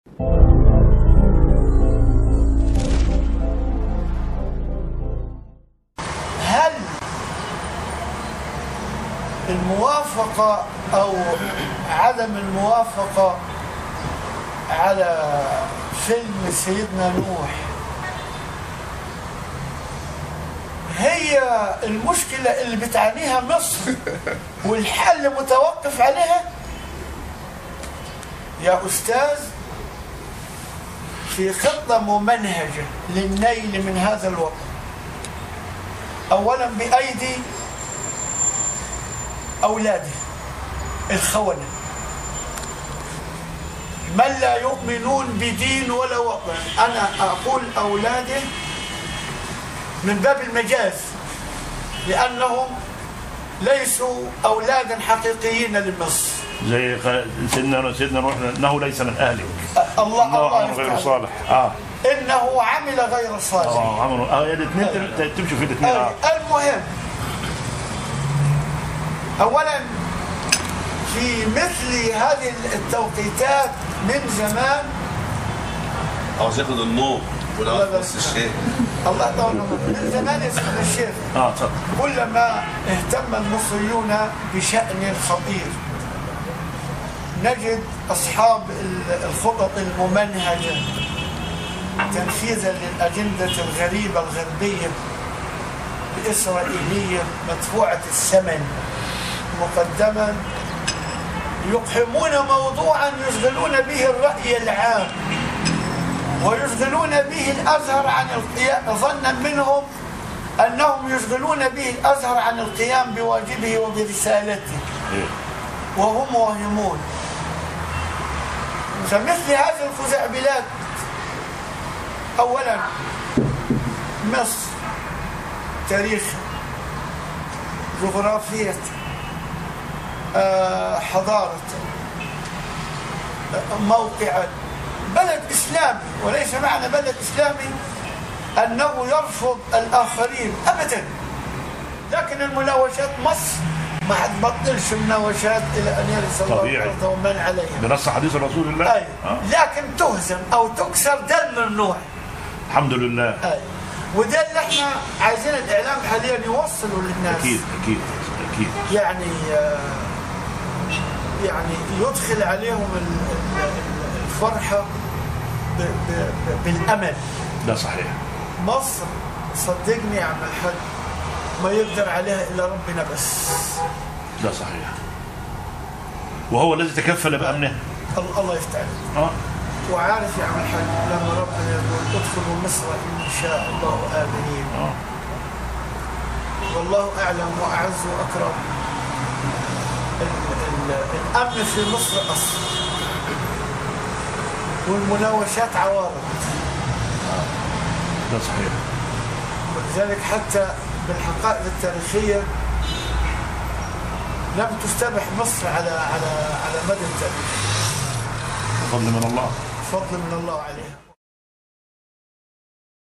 هل الموافقة أو عدم الموافقة على فيلم سيدنا نوح هي المشكلة اللي بتعانيها مصر والحل متوقف عليها يا أستاذ في خطة ممنهجة للنيل من هذا الوطن أولا بأيدي أولاده الخونة من لا يؤمنون بدين ولا وطن أنا أقول أولاده من باب المجاز لأنهم ليسوا أولادا حقيقيين لمصر زي خ- سيدنا سيدنا نوح انه ليس من اهلك الله انه الله عمل غير يفتح صالح اه إنه عمل غير صالح اه عملوا اه الاثنين تمشوا في الاثنين اه المهم اولا في مثل هذه التوقيتات من زمان عاوز ياخد النور لا، لا. ولا بس الشيء الله يطول عمرك من زمان يا سيدنا الشيخ اه اتفضل كلما اهتم المصريون بشأن خطير نجد أصحاب ال- الخطط الممنهجة تنفيذا للأجندة الغريبة الغربية الإسرائيلية مدفوعة الثمن مقدما يقحمون موضوعا يشغلون به الرأي العام ويشغلون به الأزهر عن القيام ظنا منهم أنهم يشغلون به الأزهر عن القيام بواجبه وبرسالته إيه. وهم واهمون فمثل هذه الخزعبلات أولا مصر تاريخ جغرافية آه، حضارة آه، موقعا بلد إسلامي وليس معنى بلد إسلامي أنه يرفض الآخرين أبدا لكن المناوشات مصر ما حتبطلش مناوشات إلى أن يرث الله طبيعي. الأرض ومن عليها بنص حديث رسول الله أي آه. لكن تهزم أو تكسر ده الممنوع الحمد لله أي وده اللي احنا عايزين الإعلام حاليا يوصله للناس اكيد اكيد اكيد يعني آه، يعني يدخل عليهم ال- ال- الفرحة ب- ب- ب- بالأمل ده صحيح مصر صدقني يا عم الحاج ما يقدر عليها إلا ربنا بس ده صحيح وهو الذي تكفل بامنه ال- الله يفتح عليك. اه وعارف يا عم الحاج لما ربنا يقول ادخلوا مصر إن شاء الله آمنين اه والله أعلم وأعز وأكرم ال- ال- الأمن في مصر أصل والمناوشات عوارض ده صحيح ولذلك حتى بالحقائق التاريخية لم تستبح مصر على على على مدى التاريخ فضل من الله فضل من الله عليها